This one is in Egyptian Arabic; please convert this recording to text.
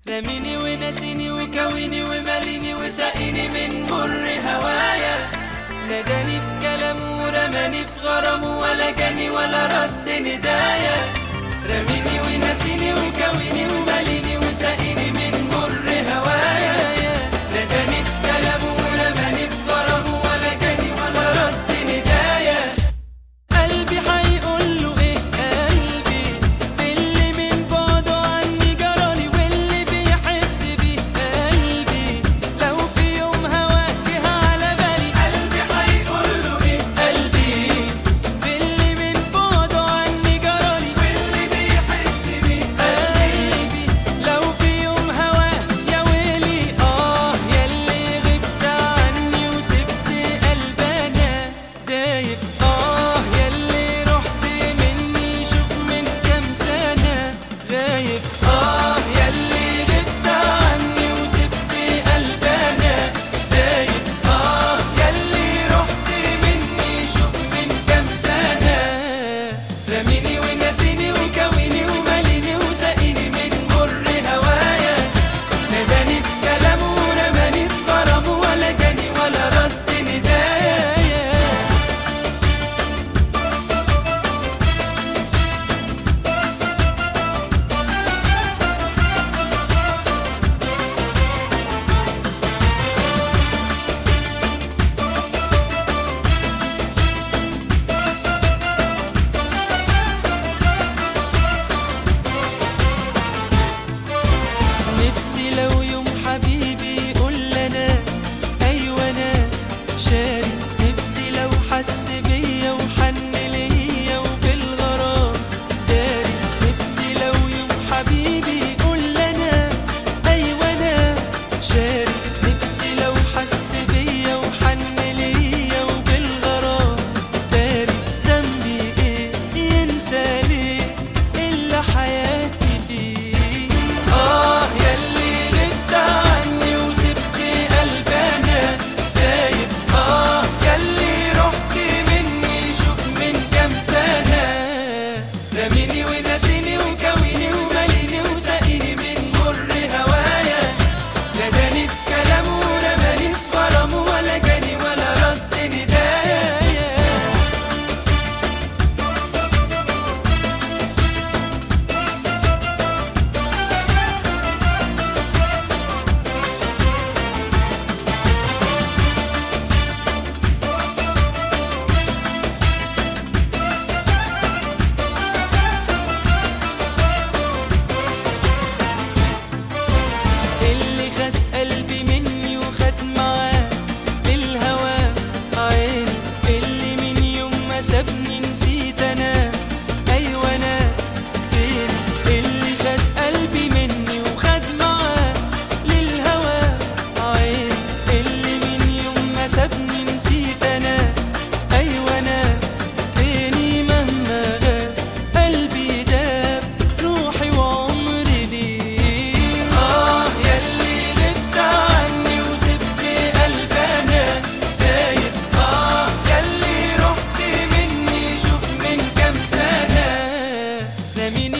رميني ونسيني وكويني وماليني وسقيني من مر هوايا ناداني بكلام ورماني بغرام ولا جاني ولا رد ندايا رميني ونسيني وكويني وماليني وسقيني من مر هوايا ناداني بكلام ورماني بغرام ولا جاني ولا رد ندايا قلبي هيقول له ايه قلبي اللي من بعده عني جرالي واللي بيحس بيه قلبي لو في يوم هواه جه على بالي قلبي هيقول له ايه قلبي اللي من بعده عني جرالي واللي بيحس بيه قلبي لو في يوم هواه يا ويلي اه ياللي غبت عني وسبت قلبنا دايب اه ياللي رحت مني شوف من كام سنة غايب اه ياللي غبت عني وسبت قلبنا دايب اه ياللي رحت مني شوف من كام سنة رميني ونسيني وكويني وماليني وسقيني من مر هوايا ناداني بكلامه ورماني بغرامه ولا جاني ولا رد ندايا نفسي لو يوم حبيبي يقول لنا ايوه انا شاري نفسي لو حس بيا وحن ليا وبالغرام داري نفسي لو يوم حبيبي يقول لنا ايوه انا شاري نفسي لو حس بيا وحن ليا وبالغرام داري ذنبي ايه ينسى ليه الا حياتي فيه اه ياللي غبت عني وسبت قلبنا دايب اه ياللي رحت مني شوف من كام سنة رميني ونسيني وكويني وماليني وسقيني من مر هوايا ناداني بكلامه ورماني بغرامه ولا جاني ولا رد ندايا اللي خد قلبي مني وخد معاه الهوى عيني اللي من يوم ما سابني نسيت انا ايوه انا فين اللي خد قلبي مني وخد معاه للهوى عيني اللي من يوم ما سابني نسيت انا ايوه انا فيني مهما غاب قلبي داب روحي وعمري ليه اه ياللي غبت عني وسبت قلبنا دايب اه ياللي رحت مني شوف من كام سنة رميني